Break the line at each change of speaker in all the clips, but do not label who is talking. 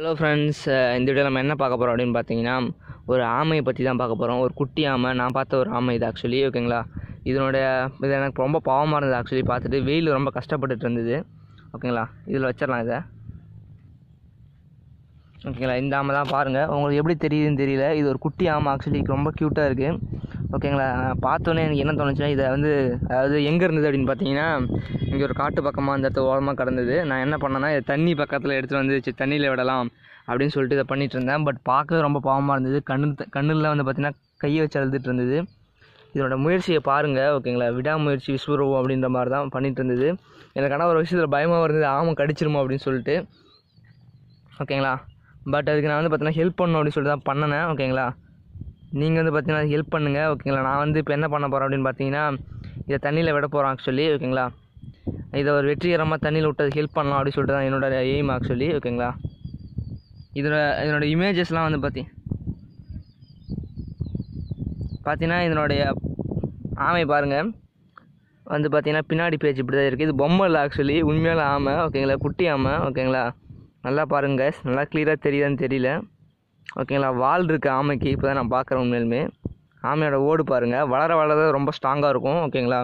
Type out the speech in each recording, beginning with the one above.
Hello friends இந்த video நம்ம என்ன பார்க்க போகிறோம் அப்படின்னு பார்த்தீங்கன்னா ஒரு ஆமையை பற்றி தான் பார்க்க போகிறோம் ஒரு குட்டி ஆமை நான் பார்த்த ஒரு ஆமை இது ஆக்சுவலி ஓகேங்களா இதனுடைய இது எனக்கு ரொம்ப பாவமாக இருந்தது ஆக்சுவலி பார்த்துட்டு வெயில் ரொம்ப கஷ்டப்பட்டுட்டு இருந்தது ஓகேங்களா இதில் வச்சிடலாம் இதை ஓகேங்களா இந்த ஆமை தான் பாருங்கள் உங்களுக்கு எப்படி தெரியுதுன்னு தெரியல இது ஒரு குட்டி ஆமை ஆக்சுவலி ரொம்ப க்யூட்டாக இருக்குது ஓகேங்களா நான் பார்த்தோன்னே எனக்கு என்ன தோணுச்சுன்னா இதை வந்து அதாவது எங்கே இருந்தது அப்படின்னு பார்த்தீங்கன்னா இங்கே ஒரு காட்டு பக்கமாக அந்த இடத்துல ஓரமாக கடந்தது நான் என்ன பண்ணேன்னா இதை தண்ணி பக்கத்தில் எடுத்துகிட்டு வந்து சரி தண்ணியில் விடலாம் அப்படின்னு சொல்லிட்டு இதை பண்ணிட்டு இருந்தேன் பட் பார்க்கவே ரொம்ப பாவமாக இருந்தது கண்ணு கண்ணில் வந்து பார்த்தீங்கன்னா கையை வச்சு அழுதுட்டு இருந்தது இதோட முயற்சியை பாருங்கள் ஓகேங்களா விடாமுயற்சி விஸ்வரூபம் அப்படின்ற மாதிரி தான் பண்ணிட்டு இருந்தது எனக்கு ஆனால் ஒரு விஷயத்தில் பயமாக இருந்தது ஆமாம் கடிச்சிருமோ அப்படின்னு சொல்லிட்டு ஓகேங்களா பட் அதுக்கு நான் வந்து பார்த்தீங்கன்னா ஹெல்ப் பண்ணணும் அப்படின்னு சொல்லிட்டு தான் பண்ணினேன் ஓகேங்களா நீங்கள் வந்து பார்த்தீங்கன்னா ஹெல்ப் பண்ணுங்கள் ஓகேங்களா நான் வந்து இப்போ என்ன பண்ண போகிறேன் அப்படின்னு பார்த்தீங்கன்னா இதை தண்ணியில் விட போகிறோம் ஆக்சுவலி ஓகேங்களா இதை ஒரு வெற்றிகரமாக தண்ணியில் விட்டது ஹெல்ப் பண்ணலாம் அப்படின்னு சொல்லிட்டு தான் என்னோட எய்ம் ஆக்சுவலி ஓகேங்களா இதோட இதனோட இமேஜஸ்லாம் வந்து பார்த்தி பார்த்தீங்கன்னா இதனுடைய ஆமை பாருங்கள் வந்து பார்த்தீங்கன்னா பின்னாடி பேஜ் இப்படி தான் இருக்குது இது பொம்மை இல்லை ஆக்சுவலி உண்மையான ஆமை ஓகேங்களா குட்டி ஆமை ஓகேங்களா நல்லா பாருங்க guys. நல்லா க்ளியராக தெரியுதான்னு தெரியல ஓகேங்களா வால் இருக்கு ஆமைக்கு இப்போ தான் நான் பார்க்குறேன் உண்மையிலுமே ஆமையோட ஓடு பாருங்கள் வளர வளர ரொம்ப ஸ்ட்ராங்காக இருக்கும் ஓகேங்களா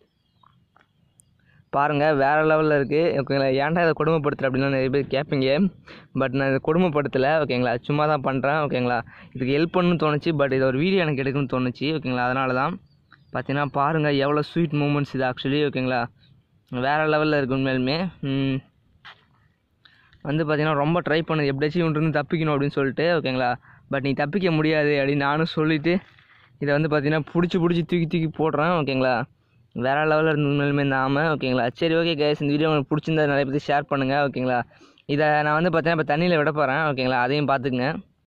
பாருங்கள் வேறு லெவலில் இருக்குது ஓகேங்களா ஏன்டா இதை கொடுமைப்படுத்துற அப்படின்னா நிறைய பேர் கேட்பீங்க பட் நான் இதை கொடுமைப்படுத்தலை ஓகேங்களா சும்மா தான் பண்ணுறேன் ஓகேங்களா இதுக்கு ஹெல்ப் பண்ணணும்னு தோணுச்சு பட் இது ஒரு வீடியோ எனக்கு எடுக்கணும்னு தோணுச்சு ஓகேங்களா அதனால தான் பார்த்தீங்கன்னா பாருங்கள் எவ்வளோ ஸ்வீட் மூமெண்ட்ஸ் இது ஆக்சுவலி ஓகேங்களா வேறு லெவலில் இருக்குது உண்மையிலுமே ம். வந்து பார்த்தீங்கன்னா ரொம்ப ட்ரை பண்ணுது எப்படியாச்சும் இவன்ட்டு தப்பிக்கணும் அப்படின்னு சொல்லிட்டு ஓகேங்களா பட் நீ தப்பிக்க முடியாது அப்படின்னு நானும் சொல்லிவிட்டு இதை வந்து பார்த்தீங்கன்னா பிடிச்சி பிடிச்சி தூக்கி தூக்கி போடுறேன் ஓகேங்களா வேறு லெவலில் இருந்து உண்மையிலுமே இந்த ஆமை ஓகேங்களா சரி ஓகே கேஸ் இந்த வீடியோ உங்களுக்கு பிடிச்சிருந்தா நிறைய பேர் ஷேர் பண்ணுங்கள் ஓகேங்களா இதை நான் வந்து பார்த்தீங்கன்னா இப்போ தண்ணியில் விட போகிறேன் ஓகேங்களா அதையும் பார்த்துக்குங்க